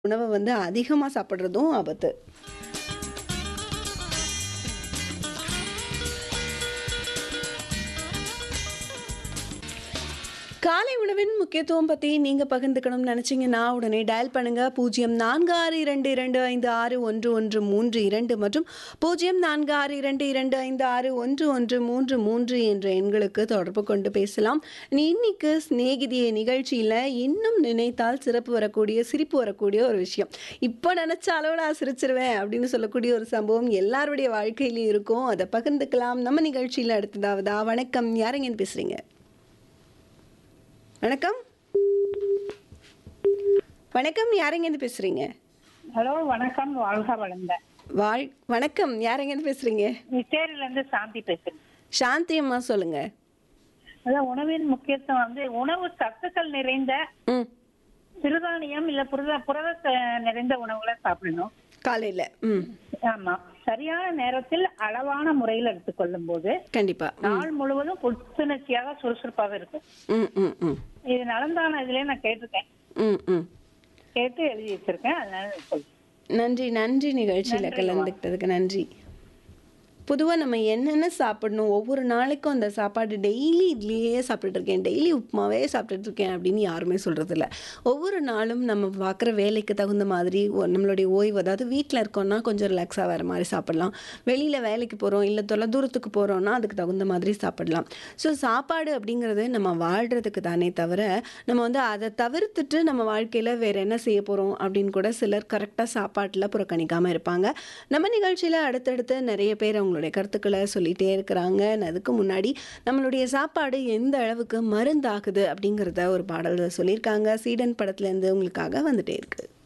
உணவ வந்து அதிகமா சாப்பிடுறதும் ஆபத்து. காலை உணவின் முக்கியத்துவம் பத்தி நீங்க பகிர்ந்துக்கணும்னு நினைச்சீங்கன்னா, உடனே டயல் பண்ணுங்க 0462256113 மற்றும் 0462256113 என்ற எண்களுக்கு தொடர்பு கொண்டு பேசலாம். இன்னைக்கு சிநேகிதியே நிகழ்ச்சியில இன்னும் நினைத்தால் சிறப்பு வரக்கூடிய, சிரிப்பு வரக்கூடிய ஒரு விஷயம். இப்ப நினைச்சாலும் நான் சிரிச்சிருவேன் அப்படின்னு சொல்லக்கூடிய ஒரு சம்பவம் எல்லாருடைய வாழ்க்கையிலயும் இருக்கும். அத பகிர்ந்துக்கலாம். நம்ம நிகழ்ச்சியில அடுத்ததாவதா வணக்கம். யாருங்கன்னு பேசுறீங்க? வணக்கம். வணக்கம். யாருங்கேருந்து பேசுறீங்க? ஹலோ வணக்கம் வாழ்க வளங்க வாழ் வணக்கம். யாருங்கேருந்து பேசுறீங்க? இருந்து சாந்தி பேசுறேன் சாந்தி அம்மா சொல்லுங்க. அதான் உணவின் முக்கியத்துவம் வந்து உணவு சத்துக்கள் நிறைந்த ம். சிறுதானியம் இல்ல புரத புரத ச- நிறைந்த உணவுகளை சாப்பிடணும் காலையில. ம். ஆமா சரியான நேரத்தில் அளவான முறையில் எடுத்துக்கொள்ளும் போது கண்டிப்பா. ம். நாள் முழுவதும் புத்துணர்ச்சியாக சுறுசுறுப்பாக இருக்கும் ம், ம், ம். இது நலந்தான இதுல நான் கேட்டிருக்கேன் ம், ம். கேட்டு எழுதி வச்சிருக்கேன் அதனால சொல்றேன் நன்றி நன்றி நிகழ்ச்சியில நன்றிம்மா. கலந்துக்கிட்டதுக்கு நன்றி. பொதுவா நம்ம என்னென்ன சாப்பிடணும் ஒவ்வொரு நாளைக்கும் அந்த சாப்பாடு டெய்லி இட்லியே சாப்பிட்டுட்டு இருக்கேன் டெய்லி உப்புமாவே சாப்பிட்டுட்டு இருக்கேன் அப்படின்னு யாருமே சொல்றது இல்ல ஒவ்வொரு நாளும் நம்ம பார்க்குற வேலைக்கு தகுந்த மாதிரி ஒ- நம்மளுடைய ஓய்வு அதாவது வீட்டில் இருக்கோம்னா கொஞ்சம் ரிலாக்ஸாக வர மாதிரி சாப்பிடலாம் வெளியில் வேலைக்கு போகிறோம் இல்லை தொலை தூரத்துக்கு போகிறோம்னா அதுக்கு தகுந்த மாதிரி சாப்பிடலாம் ஸோ சாப்பாடு அப்படிங்கிறது நம்ம வாழ்கிறதுக்கு தானே தவிர நம்ம வந்து அதை தவிர்த்துட்டு நம்ம வாழ்க்கையில் வேற என்ன செய்ய போகிறோம் அப்படின்னு கூட சிலர் கரெக்டாக சாப்பாட்டில் புறக்கணிக்காமல் இருப்பாங்க நம்ம நிகழ்ச்சியில் அடுத்தடுத்து நிறைய பேர் அவங்களுடைய கருத்துக்களை சொல்லிகிட்டே இருக்கிறாங்க அதுக்கு முன்னாடி நம்மளுடைய சாப்பாடு எந்த அளவுக்கு மருந்தாகுது அப்படிங்கிறத ஒரு பாடல் சொல்லியிருக்காங்க சீடன் படத்துலேருந்து உங்களுக்காக வந்துட்டே இருக்கு